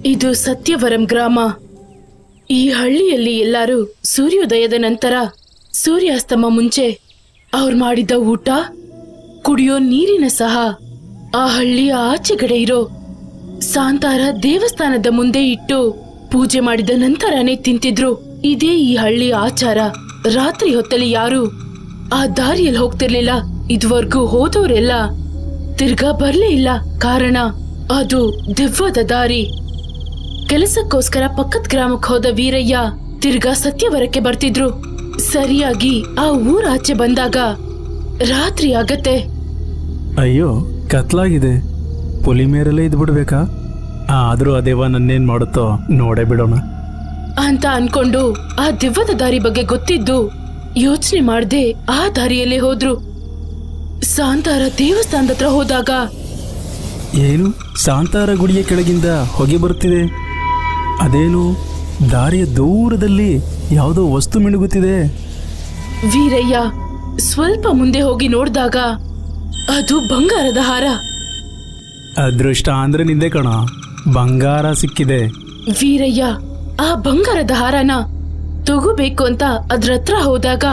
ಇದು ಸತ್ಯವರಂ ಗ್ರಾಮ ಈ ಹಳ್ಳಿಯಲ್ಲಿ ಎಲ್ಲರೂ ಸೂರ್ಯೋದಯದ ನಂತರ ಸೂರ್ಯಾಸ್ತಮ ಮುಂಚೆ ಅವ್ರು ಮಾಡಿದ ಊಟ ಕುಡಿಯೋ ನೀರಿನ ಸಹ ಆ ಹಳ್ಳಿಯ ಆಚೆಗಡೆ ಇರೋ ಸಾಂತಾರ ದೇವಸ್ಥಾನದ ಮುಂದೆ ಇಟ್ಟು ಪೂಜೆ ಮಾಡಿದ ನಂತರನೇ ತಿಂತಿದ್ರು ಇದೇ ಈ ಹಳ್ಳಿಯ ಆಚಾರ ರಾತ್ರಿ ಹೊತ್ತಲ್ಲಿ ಯಾರು ಆ ದಾರಿಯಲ್ಲಿ ಹೋಗ್ತಿರ್ಲಿಲ್ಲ ಇದುವರೆಗೂ ಹೋದವರೆಲ್ಲ ತಿರ್ಗಾ ಬರ್ಲೇ ಇಲ್ಲ ಕಾರಣ ಅದು ದೆವ್ವದ ದಾರಿ ಕೆಲಸಕ್ಕೋಸ್ಕರ ಪಕ್ಕದ ಗ್ರಾಮಕ್ಕೆ ಹೋದ ವೀರಯ್ಯ ತಿರ್ಗಾ ಸತ್ಯವರಕ್ಕೆ ಬರ್ತಿದ್ರು ಸರಿಯಾಗಿ ಆ ಊರಾಚೆ ಬಂದಾಗ ರಾತ್ರಿ ಆಗತ್ತೆ ಅಯ್ಯೋ ಕತ್ಲಾಗಿದೆ ಪುಲಿ ಮೇರಲ್ಲೇ ಇದ್ಬಿಡ್ಬೇಕಾ ಆದರೂ ಅದೇವ ನನ್ನೇನು ಮಾಡುತ್ತೋ ನೋಡೇ ಬಿಡೋಣ ಅಂತ ಅನ್ಕೊಂಡು ಆ ದೆವ್ವದ ದಾರಿ ಬಗ್ಗೆ ಗೊತ್ತಿದ್ದು ಯೋಚನೆ ಮಾಡದೆ ಆ ದಾರಿಯಲ್ಲೇ ಹೋದ್ರು ಸಾಂತಾರ ದೇವಸ್ಥಾನದ ಹತ್ರ ಹೋದಾಗ ಏನು ಸಾಂತಾರ ಗುಡಿಯ ಕೆಳಗಿಂದ ಹೊಗೆ ಬರುತ್ತಿದೆ ಅದೇನು ದಾರಿಯ ದೂರದಲ್ಲಿ ಯಾವುದೋ ವಸ್ತು ಮಿಣುಗುತ್ತಿದೆ ವೀರಯ್ಯ ಸ್ವಲ್ಪ ಮುಂದೆ ಹೋಗಿ ನೋಡಿದಾಗ ಅದು ಬಂಗಾರದ ಹಾರ ಅದೃಷ್ಟ ಅಂದ್ರೆ ನಿಂದೆ ಕಣ ಬಂಗಾರ ಸಿಕ್ಕಿದೆ ವೀರಯ್ಯ ಆ ಬಂಗಾರದ ಹಾರನ ತಗೋಬೇಕು ಅಂತ ಅದ್ರ ಹತ್ರ ಹೋದಾಗ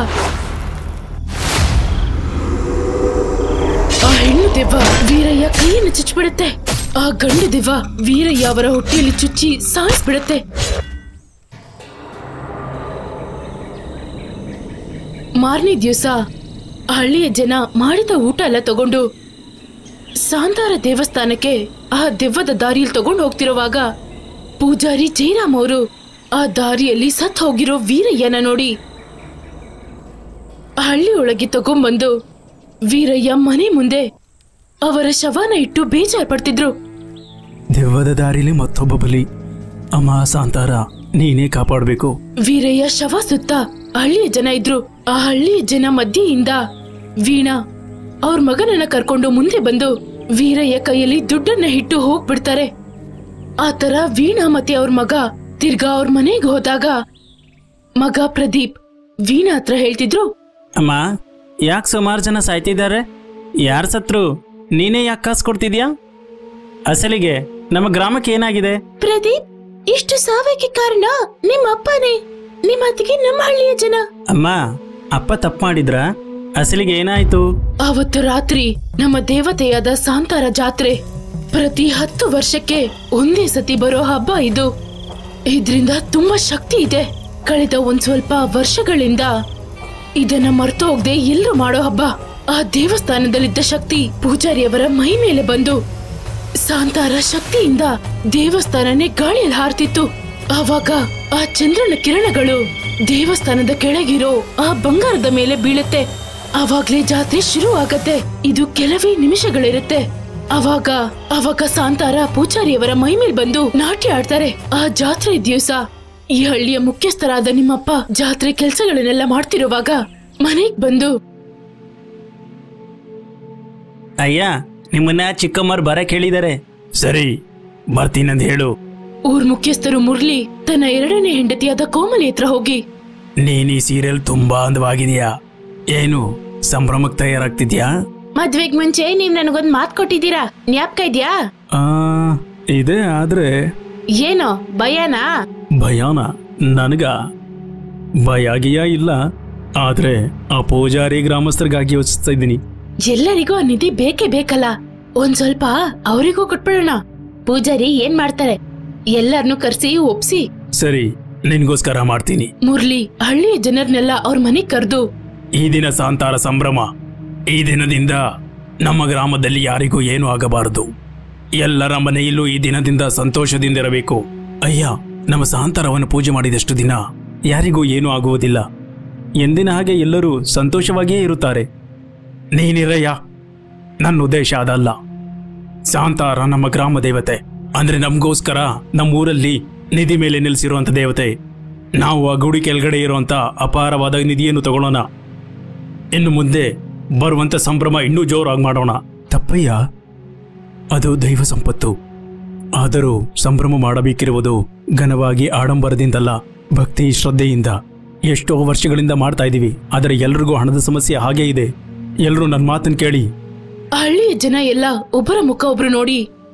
ಆ ಹೆಣ್ಣು ದೆವ್ವ ವೀರಯ್ಯ ಕೈಯನ್ನು ಚುಚ್ಚಿಬಿಡುತ್ತೆ ಆ ಗಂಡು ದೆವ್ವ ವೀರಯ್ಯ ಅವರ ಹೊಟ್ಟೆಯಲ್ಲಿ ಚುಚ್ಚಿ ಸಾಯಿಸ್ಬಿಡುತ್ತೆ ಮಾರನೇ ದಿವಸ ಹಳ್ಳಿಯ ಜನ ಮಾಡಿದ ಊಟ ಎಲ್ಲ ತಗೊಂಡು ಸಾಂತಾರ ದೇವಸ್ಥಾನಕ್ಕೆ ಆ ದೆವ್ವದ ದಾರಿಯಲ್ಲಿ ತಗೊಂಡು ಹೋಗ್ತಿರುವಾಗ ಪೂಜಾರಿ ಜಯರಾಮ್ ಅವರು ಆ ದಾರಿಯಲ್ಲಿ ಸತ್ ಹೋಗಿರೋ ವೀರಯ್ಯನ ನೋಡಿ ಹಳ್ಳಿಯೊಳಗೆ ತಗೊಂಬಂದು ವೀರಯ್ಯ ಮನೆ ಮುಂದೆ ಅವರ ಶವನ ಇಟ್ಟು ಬೇಜಾರ್ ಪಡ್ತಿದ್ರು ದೆವ್ವದ ದಾರಿಲಿ ಮತ್ತೊಬ್ಬ ಬಲಿ ಅಮ್ಮ ಸಾಂತಾರ ನೀನೇ ಕಾಪಾಡಬೇಕು ವೀರಯ್ಯ ಶವ ಸುತ್ತ ಹಳ್ಳಿಯ ಜನ ಇದ್ರು ಆ ಹಳ್ಳಿಯ ಜನ ಮಧ್ಯೆಯಿಂದ ವೀಣಾ ಅವ್ರ ಮಗನನ್ನ ಕರ್ಕೊಂಡು ಮುಂದೆ ಬಂದು ವೀರಯ್ಯ ಕೈಯಲ್ಲಿ ದುಡ್ಡನ್ನ ಇಟ್ಟು ಹೋಗ್ಬಿಡ್ತಾರೆ ಆತರ ವೀಣಾ ಮತ್ತೆ ಅವ್ರ ಮಗ ತಿರ್ಗಾ ಅವ್ರ ಮನೆಗೆ ಹೋದಾಗ ಮಗ ಪ್ರದೀಪ್ ವೀಣಾ ಹತ್ರ ಹೇಳ್ತಿದ್ರು ಅಮ್ಮ ಯಾಕೆ ಸುಮಾರು ಜನ ಸಾಯ್ತಿದ್ದಾರೆ ಯಾರು ಸತ್ರು ನೀನೇ ಯಾಕೆ ಕಾಸು ಕೊಡ್ತಿದ್ಯಾ ಅಸಲಿಗೆ ನಮ್ಮ ಗ್ರಾಮಕ್ಕೆ ಏನಾಗಿದೆ ಪ್ರದೀಪ್ ಇಷ್ಟು ಸಾವಕ್ಕೆ ಕಾರಣ ನಿಮ್ಮ ಅಪ್ಪನೇ ನಿಮ್ಮ ಅತ್ತಿಗೆ ನಮ್ಮ ಹಳ್ಳಿಯ ಜನ ಅಮ್ಮ ಅಪ್ಪ ತಪ್ಪು ಮಾಡಿದ್ರ ಅಸಲಿಗೆ ಏನಾಯ್ತು ಅವತ್ತು ರಾತ್ರಿ ನಮ್ಮ ದೇವತೆಯಾದ ಸಾಂತಾರ ಜಾತ್ರೆ ಪ್ರತಿ ಹತ್ತು ವರ್ಷಕ್ಕೆ ಒಂದೇ ಸತಿ ಬರೋ ಹಬ್ಬ ಇದು ಇದ್ರಿಂದ ತುಂಬಾ ಶಕ್ತಿ ಇದೆ ಕಳೆದ ಒಂದ್ ಸ್ವಲ್ಪ ವರ್ಷಗಳಿಂದ ಇದನ್ನ ಮರ್ತು ಹೋಗದೆ ಎಲ್ಲರೂ ಮಾಡೋ ಹಬ್ಬ ಆ ದೇವಸ್ಥಾನದಲ್ಲಿದ್ದ ಶಕ್ತಿ ಪೂಜಾರಿಯವರ ಮೈ ಮೇಲೆ ಬಂದು ಸಾಂತಾರ ಶಕ್ತಿಯಿಂದ ದೇವಸ್ಥಾನನೇ ಗಾಳಿಯಲ್ಲಿ ಹಾರ್ತಿತ್ತು ಆವಾಗ ಆ ಚಂದ್ರನ ಕಿರಣಗಳು ದೇವಸ್ಥಾನದ ಕೆಳಗಿರೋ ಆ ಬಂಗಾರದ ಮೇಲೆ ಬೀಳುತ್ತೆ ಆವಾಗ್ಲೇ ಜಾತ್ರೆ ಶುರು ಆಗತ್ತೆ ಇದು ಕೆಲವೇ ನಿಮಿಷಗಳಿರುತ್ತೆ ಅವಾಗ ಅವಾಗ ಸಾಂತಾರ ಪೂಜಾರಿಯವರ ಮೈ ಮೇಲೆ ಬಂದು ನಾಟ್ಯ ಆಡ್ತಾರೆ ಆ ಜಾತ್ರೆ ದಿವಸ ಈ ಹಳ್ಳಿಯ ಮುಖ್ಯಸ್ಥರಾದ ನಿಮ್ಮಪ್ಪ ಜಾತ್ರೆ ಕೆಲಸಗಳನ್ನೆಲ್ಲ ಮಾಡ್ತಿರುವಾಗ ಮನೆಗ್ ಬಂದು ಅಯ್ಯ ನಿಮ್ಮನ್ನ ಚಿಕ್ಕಮ್ಮರು ಬರಕ್ ಹೇಳಿದ್ದಾರೆ ಸರಿ ಬರ್ತೀನಂತ ಹೇಳು ಊರ್ ಮುಖ್ಯಸ್ಥರು ಮುರ್ಲಿ ತನ್ನ ಎರಡನೇ ಹೆಂಡತಿಯಾದ ಕೋಮಲಿ ಹತ್ರ ಹೋಗಿ ನೀನ್ ಈ ಸೀರಿಯಲ್ ತುಂಬಾ ಅಂದವಾಗಿದೆಯಾ ಏನು ಸಂಭ್ರಮಕ್ಕೆ ತಯಾರಾಗ್ತಿದ್ಯಾ ಮದ್ವೆಗ್ ಮುಂಚೆ ನೀವ್ ನನಗೊಂದ್ ಮಾತ್ ಕೊಟ್ಟಿದ್ದೀರಾ ಜ್ಞಾಪಕ ಇದ್ಯಾ ಆ, ಇದೆ ಆದ್ರೆ ಏನೋ ಭಯನಾ ಭಯಾನ ನನಗ ಭಯ ಗಿಯ ಇಲ್ಲ ಆದ್ರೆ ಆ ಪೂಜಾರಿ ಗ್ರಾಮಸ್ಥರಿಗಾಗಿ ಯೋಚಿಸ್ತಾ ಇದ್ದೀನಿ ಎಲ್ಲರಿಗೂ ಆ ನಿಧಿ ಬೇಕೇ ಬೇಕಲ್ಲ ಒಂದ್ ಸ್ವಲ್ಪ ಅವರಿಗೂ ಕೊಟ್ಬಿಡೋಣ ಪೂಜಾರಿ ಏನ್ ಮಾಡ್ತಾರೆ ಎಲ್ಲರನ್ನು ಕರ್ಸಿ ಒಪ್ಸಿ ಸರಿ ನಿನ್ಗೋಸ್ಕರ ಮಾಡ್ತೀನಿ ಮುರ್ಲಿ ಹಳ್ಳಿಯ ಜನರನ್ನೆಲ್ಲ ಅವ್ರ ಮನೆಗ್ ಕರೆದು ಈ ದಿನ ಸಾಂತಾರ ಸಂಭ್ರಮ ಈ ದಿನದಿಂದ ನಮ್ಮ ಗ್ರಾಮದಲ್ಲಿ ಯಾರಿಗೂ ಏನೂ ಆಗಬಾರದು ಎಲ್ಲರ ಮನೆಯಲ್ಲೂ ಈ ದಿನದಿಂದ ಸಂತೋಷದಿಂದಿರಬೇಕು ಅಯ್ಯ ನಮ್ಮ ಸಾಂತಾರವನ್ನು ಪೂಜೆ ಮಾಡಿದಷ್ಟು ದಿನ ಯಾರಿಗೂ ಏನೂ ಆಗುವುದಿಲ್ಲ ಎಂದಿನ ಹಾಗೆ ಎಲ್ಲರೂ ಸಂತೋಷವಾಗಿಯೇ ಇರುತ್ತಾರೆ ನೀನಿರಯ್ಯ ನನ್ನ ಉದ್ದೇಶ ಅದಲ್ಲ ಸಾಂತಾರ ನಮ್ಮ ಗ್ರಾಮ ದೇವತೆ ಅಂದ್ರೆ ನಮಗೋಸ್ಕರ ನಮ್ಮ ಊರಲ್ಲಿ ನಿಧಿ ಮೇಲೆ ನಿಲ್ಲಿಸಿರುವಂತ ದೇವತೆ ನಾವು ಆ ಗುಡಿ ಕೆಳಗಡೆ ಇರುವಂತ ಅಪಾರವಾದ ನಿಧಿಯನ್ನು ತಗೊಳ್ಳೋಣ ಇನ್ನು ಮುಂದೆ ಬರುವಂತ ಸಂಭ್ರಮ ಇನ್ನೂ ಜೋರಾಗಿ ಮಾಡೋಣ ತಪ್ಪಯ್ಯ ಅದು ದೈವ ಸಂಪತ್ತು ಆದರೂ ಸಂಭ್ರಮ ಮಾಡಬೇಕಿರುವುದು ಘನವಾಗಿ ಆಡಂಬರದಿಂದಲ್ಲ ಭಕ್ತಿ ಶ್ರದ್ಧೆಯಿಂದ ಎಷ್ಟೋ ವರ್ಷಗಳಿಂದ ಮಾಡ್ತಾ ಇದ್ದೀವಿ ಆದರೆ ಎಲ್ರಿಗೂ ಹಣದ ಸಮಸ್ಯೆ ಹಾಗೇ ಇದೆ ಎಲ್ಲರೂ ನನ್ನ ಮಾತನ್ನು ಕೇಳಿ ಹಳ್ಳಿಯ ಜನ ಎಲ್ಲ ಒಬ್ಬರ ಮುಖ ಒಬ್ರು ನೋಡಿ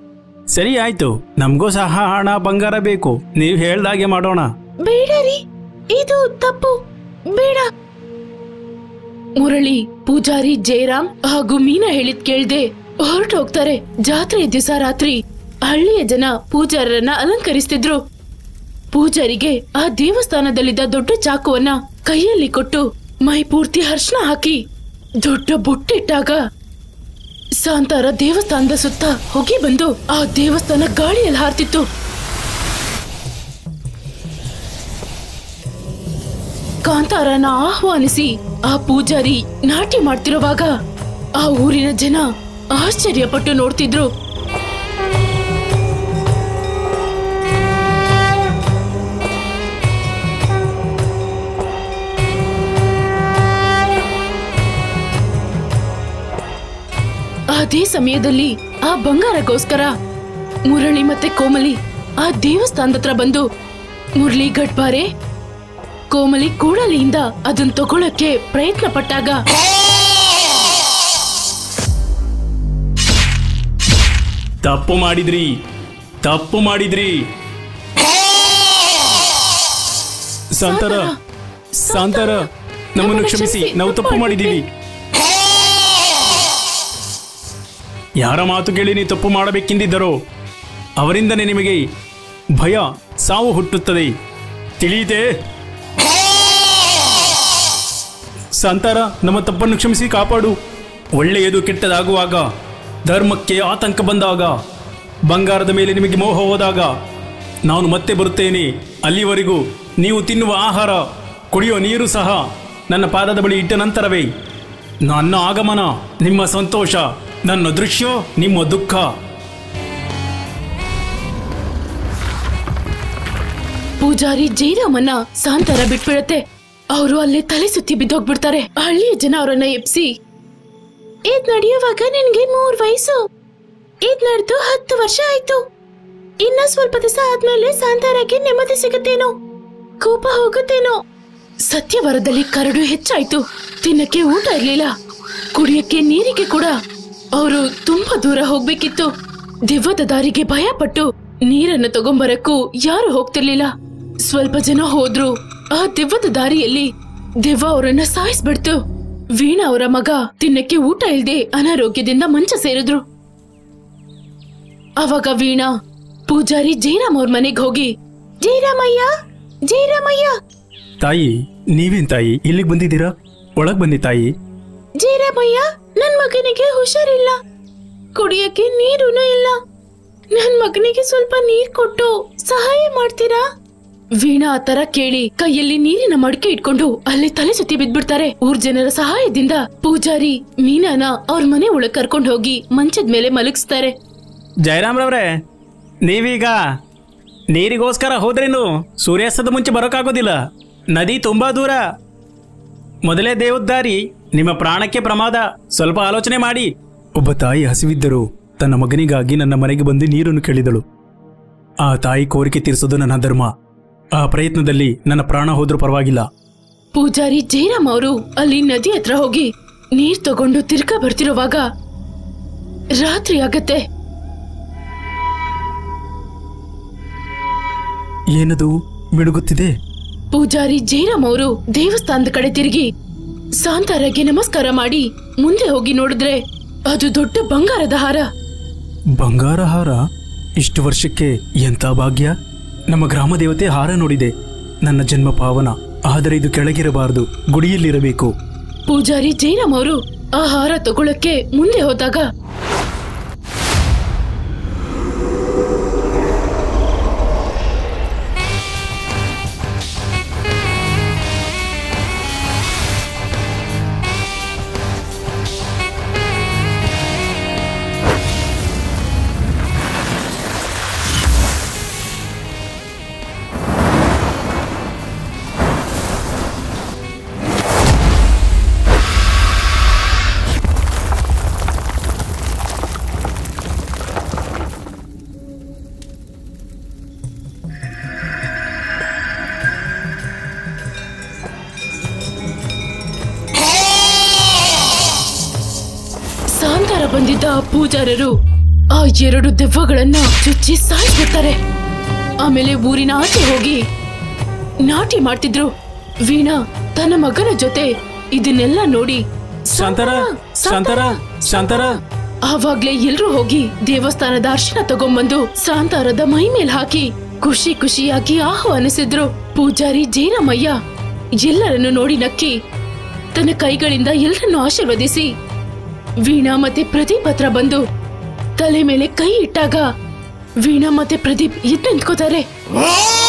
ಸರಿ ಆಯ್ತು ನಮಗೂ ಸಹ ಹಣ ಬಂಗಾರ ಬೇಕು ನೀವು ಹೇಳ್ದಾಗೆ ಮಾಡೋಣ ಬೇಡ ರೀ ಇದು ತಪ್ಪು ಬೇಡ ಮುರಳಿ ಪೂಜಾರಿ ಜಯರಾಮ್ ಹಾಗೂ ಮೀನಾ ಹೇಳಿದ್ ಕೇಳ್ದೆ ಹೊರಟು ಹೋಗ್ತಾರೆ ಜಾತ್ರೆ ದಿವಸ ರಾತ್ರಿ ಹಳ್ಳಿಯ ಜನ ಪೂಜಾರರನ್ನ ಅಲಂಕರಿಸ್ತಿದ್ರು ಪೂಜಾರಿಗೆ ಆ ದೇವಸ್ಥಾನದಲ್ಲಿದ್ದ ದೊಡ್ಡ ಚಾಕುವನ್ನ ಕೈಯಲ್ಲಿ ಕೊಟ್ಟು ಮೈ ಪೂರ್ತಿ ಹರ್ಷಣ ಹಾಕಿ ದೊಡ್ಡ ಬೊಟ್ಟಿಟ್ಟಾಗ ಸಾಂತಾರ ದೇವಸ್ಥಾನದ ಸುತ್ತ ಹೊಗೆ ಬಂದು ಆ ದೇವಸ್ಥಾನ ಗಾಳಿಯಲ್ಲಿ ಹಾರ್ತಿತ್ತು ಕಾಂತಾರನ ಆಹ್ವಾನಿಸಿ ಆ ಪೂಜಾರಿ ನಾಟ್ಯ ಮಾಡ್ತಿರುವಾಗ ಆ ಊರಿನ ಜನ ಆಶ್ಚರ್ಯಪಟ್ಟು ನೋಡ್ತಿದ್ರು ಅದೇ ಸಮಯದಲ್ಲಿ ಆ ಬಂಗಾರಗೋಸ್ಕರ ಮುರಳಿ ಮತ್ತೆ ಕೋಮಲಿ ಆ ದೇವಸ್ಥಾನದ ಹತ್ರ ಬಂದು ಮುರಳಿ ಗಡ್ಬಾರೆ ಕೋಮಲಿ ಕೂಡಲಿಯಿಂದ ಅದನ್ನ ತಗೊಳಕ್ಕೆ ಪ್ರಯತ್ನ ಪಟ್ಟಾಗ ತಪ್ಪು ಮಾಡಿದ್ರಿ ತಪ್ಪು ಮಾಡಿದ್ರಿ ಸಾಂತಾರ ಸಾಂತಾರ ನಮ್ಮನ್ನು ಕ್ಷಮಿಸಿ ನಾವು ತಪ್ಪು ಮಾಡಿದ್ದೀವಿ ಯಾರ ಮಾತು ಕೇಳಿ ನೀವು ತಪ್ಪು ಮಾಡಬೇಕೆಂದಿದ್ದರೋ ಅವರಿಂದನೇ ನಿಮಗೆ ಭಯ ಸಾವು ಹುಟ್ಟುತ್ತದೆ ತಿಳಿಯಿತೆ ಸಾಂತಾರ ನಮ್ಮ ತಪ್ಪನ್ನು ಕ್ಷಮಿಸಿ ಕಾಪಾಡು ಒಳ್ಳೆಯದು ಕೆಟ್ಟದಾಗುವಾಗ ಧರ್ಮಕ್ಕೆ ಆತಂಕ ಬಂದಾಗ ಬಂಗಾರದ ಮೇಲೆ ನಿಮಗೆ ಮೋಹ ಹೋದಾಗ ನಾನು ಮತ್ತೆ ಬರುತ್ತೇನೆ ಅಲ್ಲಿವರೆಗೂ ನೀವು ತಿನ್ನುವ ಆಹಾರ ಕುಡಿಯುವ ನೀರು ಸಹ ನನ್ನ ಪಾದದ ಬಳಿ ಇಟ್ಟ ನಂತರವೇ ನನ್ನ ಆಗಮನ ನಿಮ್ಮ ಸಂತೋಷ ನನ್ನ ದೃಶ್ಯ ನಿಮ್ಮ ದುಃಖ ಪೂಜಾರಿ ಜೈರಾಮನ್ನ ಸಾಂತಾರ ಬಿಟ್ಬಿಡತ್ತೆ ಅವರು ಅಲ್ಲಿ ತಲೆ ಸುತ್ತಿ ಬಿದ್ದೋಗ್ಬಿಡ್ತಾರೆ ಹಳ್ಳಿಯ ಜನ ಅವರನ್ನ ಎಪ್ಸಿ ಇದ್ ನಡೆಯುವಾಗ ನಿನ್ಗೆ ಮೂರ್ ವಯಸ್ಸು ಇದ್ ನಡೆದು ಹತ್ತು ವರ್ಷ ಆಯ್ತು ಇನ್ನ ಸ್ವಲ್ಪ ದಿವಸ ಆದ್ಮೇಲೆ ಸಾಂತಾರಕ್ಕೆ ನೆಮ್ಮದಿ ಸಿಗುತ್ತೇನೋ ಕೋಪ ಹೋಗುತ್ತೇನೋ ಸತ್ಯವರದಲ್ಲಿ ಕರಡು ಹೆಚ್ಚಾಯ್ತು ತಿನ್ನಕ್ಕೆ ಊಟ ಇರ್ಲಿಲ್ಲ ಕುಡಿಯಕ್ಕೆ ನೀರಿಗೆ ಕೂಡ ಅವರು ತುಂಬಾ ದೂರ ಹೋಗ್ಬೇಕಿತ್ತು ದಿವ್ಯದ ದಾರಿಗೆ ಭಯ ಪಟ್ಟು ನೀರನ್ನು ತಗೊಂಬರಕ್ಕೂ ಯಾರು ಹೋಗ್ತಿರ್ಲಿಲ್ಲ ಸ್ವಲ್ಪ ಜನ ಹೋದ್ರು ಆ ದಿವ್ಯದ ದಾರಿಯಲ್ಲಿ ದಿವ್ಯ ಅವರನ್ನ ಸಾಯಿಸ್ಬಿಡ್ತು ವೀಣಾ ಅವರ ಮಗ ತಿನ್ನಕ್ಕೆ ಊಟ ಇಲ್ದೆ ಅನಾರೋಗ್ಯದಿಂದ ಮಂಚ ಸೇರಿದ್ರು ಅವಾಗ ವೀಣಾ ಪೂಜಾರಿ ಜಯರಾಮ್ ಅವ್ರ ಮನೆಗೆ ಹೋಗಿ ಜಯರಾಮಯ್ಯ ಜಯರಾಮಯ್ಯ ತಾಯಿ ನೀವೇನ್ ತಾಯಿ ಇಲ್ಲಿಗೆ ಬಂದಿದ್ದೀರಾ ಒಳಗ್ ಬನ್ನಿ ತಾಯಿ ಜಯರಾಮಯ್ಯ ನನ್ ಮಗನಿಗೆ ಹುಷಾರಿಲ್ಲ ಕುಡಿಯಕ್ಕೆ ನೀರುನು ಇಲ್ಲ ನನ್ ಮಗನಿಗೆ ಸ್ವಲ್ಪ ನೀರ್ ಕೊಟ್ಟು ಸಹಾಯ ಮಾಡ್ತೀರಾ ವೀಣಾ ಆ ತರ ಕೇಳಿ ಕೈಯಲ್ಲಿ ನೀರಿನ ಮಡಕೆ ಇಟ್ಕೊಂಡು ಅಲ್ಲಿ ತಲೆ ಸುತ್ತಿ ಬಿದ್ಬಿಡ್ತಾರೆ ಊರ್ ಜನರ ಸಹಾಯದಿಂದ ಪೂಜಾರಿ ಮೀನಾನ ಅವ್ರ ಮನೆ ಒಳಗ್ ಕರ್ಕೊಂಡು ಹೋಗಿ ಮಂಚದ ಮೇಲೆ ಮಲಗಿಸ್ತಾರೆ ಜಯರಾಮ್ರವ್ರೆ ನೀವೀಗ ನೀರಿಗೋಸ್ಕರ ಹೋದ್ರೇನು ಸೂರ್ಯಾಸ್ತದ ಮುಂಚೆ ಬರೋಕ್ಕಾಗೋದಿಲ್ಲ ನದಿ ತುಂಬಾ ದೂರ ಮೊದಲೇ ದೇವದ್ದಾರಿ ನಿಮ್ಮ ಪ್ರಾಣಕ್ಕೆ ಪ್ರಮಾದ ಸ್ವಲ್ಪ ಆಲೋಚನೆ ಮಾಡಿ ಒಬ್ಬ ತಾಯಿ ಹಸಿವಿದ್ದರೂ ತನ್ನ ಮಗನಿಗಾಗಿ ನನ್ನ ಮನೆಗೆ ಬಂದು ನೀರನ್ನು ಕೇಳಿದಳು ಆ ತಾಯಿ ಕೋರಿಕೆ ತೀರಿಸೋದು ನನ್ನ ಧರ್ಮ ಆ ಪ್ರಯತ್ನದಲ್ಲಿ ನನ್ನ ಪ್ರಾಣ ಹೋದ್ರೂ ಪರವಾಗಿಲ್ಲ ಪೂಜಾರಿ ಜಯರಾಮ್ ಅವರು ಅಲ್ಲಿ ನದಿ ಹತ್ರ ಹೋಗಿ ನೀರ್ ತಗೊಂಡು ತಿರ್ಗಾ ಬರ್ತಿರುವಾಗ ರಾತ್ರಿ ಆಗತ್ತೆ ಏನದು ಮಿಡುಗುತ್ತಿದೆ ಪೂಜಾರಿ ಜಯರಾಮ್ ಅವರು ದೇವಸ್ಥಾನದ ಕಡೆ ತಿರುಗಿ ಸಾಂತಾರಗೆ ನಮಸ್ಕಾರ ಮಾಡಿ ಮುಂದೆ ಹೋಗಿ ನೋಡಿದ್ರೆ ಅದು ದೊಡ್ಡ ಬಂಗಾರದ ಹಾರ ಬಂಗಾರ ಹಾರ ಇಷ್ಟು ವರ್ಷಕ್ಕೆ ಎಂಥ ಭಾಗ್ಯ ನಮ್ಮ ಗ್ರಾಮ ದೇವತೆ ಹಾರ ನೋಡಿದೆ ನನ್ನ ಜನ್ಮ ಪಾವನ ಆದರೆ ಇದು ಕೆಳಗಿರಬಾರದು ಗುಡಿಯಲ್ಲಿರಬೇಕು ಪೂಜಾರಿ ಜಯರಾಮ್ ಅವರು ಆ ಹಾರ ತಗೊಳಕ್ಕೆ ಮುಂದೆ ಹೋದಾಗ ಸಾಂತಾರ ಬಂದಿದ್ದ ಆ ಪೂಜಾರರು ಆ ಎರಡು ದೆವ್ವಗಳನ್ನ ಚುಚ್ಚಿ ಸಾಯಿಸ್ಬಿಡ್ತಾರೆ ಆಮೇಲೆ ಊರಿನ ಆಚೆ ಹೋಗಿ ನಾಟಿ ಮಾಡ್ತಿದ್ರು ವೀಣಾ ತನ್ನ ಮಗನ ಜೊತೆ ಇದನ್ನೆಲ್ಲ ನೋಡಿ ಶಾಂತರ ಶಾಂತರ ಶಾಂತರ ಆವಾಗ್ಲೇ ಎಲ್ರೂ ಹೋಗಿ ದೇವಸ್ಥಾನದ ಅರ್ಶನ ತಗೊಂಬಂದು ಸಾಂತಾರದ ಮೈ ಮೇಲ್ ಹಾಕಿ ಖುಷಿ ಖುಷಿಯಾಗಿ ಆಹ್ವಾನಿಸಿದ್ರು ಪೂಜಾರಿ ಜೈನಮಯ್ಯ ಎಲ್ಲರನ್ನು ನೋಡಿ ನಕ್ಕಿ ತನ್ನ ಕೈಗಳಿಂದ ಎಲ್ಲರನ್ನು ಆಶೀರ್ವದಿಸಿ ವೀಣಾ ಮತ್ತೆ ಪ್ರದೀಪ್ ಹತ್ರ ಬಂದು ತಲೆ ಮೇಲೆ ಕೈ ಇಟ್ಟಾಗ ವೀಣಾ ಮತ್ತೆ ಪ್ರದೀಪ್ ಎದ್ದು ನಿಂತ್ಕೋತಾರೆ